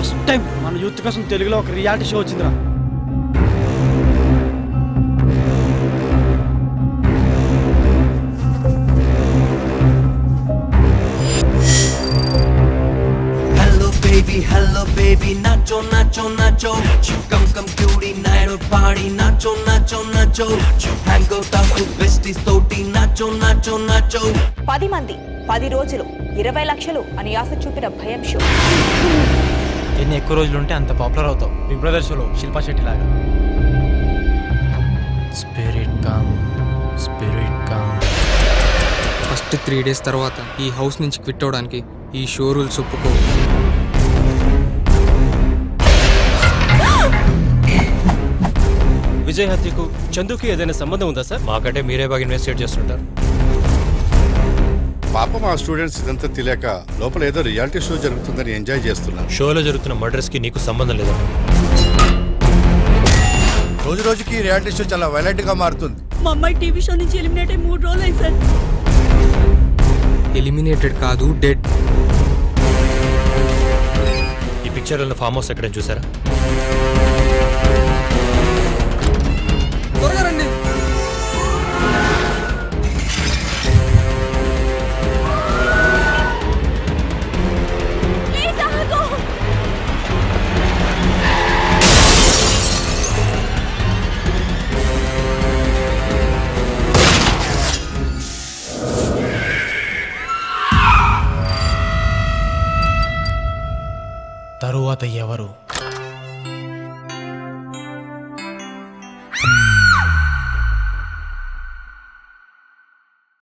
First time మన youth కోసం తెలుగులో ఒక రియాలిటీ షో వచ్చిందిరా Hello baby, hello baby, nacho, nacho, nacho. Come, come, cutie, night or party, nacho, nacho, nacho. Hang out out with besties, toti, nacho, nacho, nacho. పది మంది పది రోజులు ఇరవై లక్షలు అని ఆశ చూపిన భయం షో ఎన్ని ఎక్కువ రోజులు ఉంటే అంత పాపులర్ అవుతావు బిగ్ బ్రదర్ షోలో శిల్పా శెట్టి లాగా spirit come spirit come first three days తర్వాత ఈ హౌస్ నుంచి క్విట్ అవడానికి ఈ షో రూల్స్ ఒప్పుకో విజయ్ హత్యకు చందుకి ఏదైనా సంబంధం ఉందా సార్ మాకంటే మీరే బాగా ఇన్వెస్టిగేట్ చేస్తుంటారు పాప మా స్టూడెంట్స్ ఇదంతా తెలియక లోపల ఏదో రియాలిటీ షో జరుగుతుందని ఎంజాయ్ చేస్తున్నారు షోలో జరుగుతున్న మర్డర్స్ కి నీకు సంబంధం లేదా రోజు రోజుకి రియాలిటీ షో చాలా వైలెంట్ గా మారుతుంది మా అమ్మాయి టీవీ షో నుంచి ఎలిమినేట్ అయ్యి మూడు రోజులు అయింది సార్ ఎలిమినేటెడ్ కాదు డెడ్ ఈ పిక్చర్ ఉన్న ఫామ్ హౌస్ ఎక్కడ చూసారా త్వరగా రండి తరువాత ఎవరు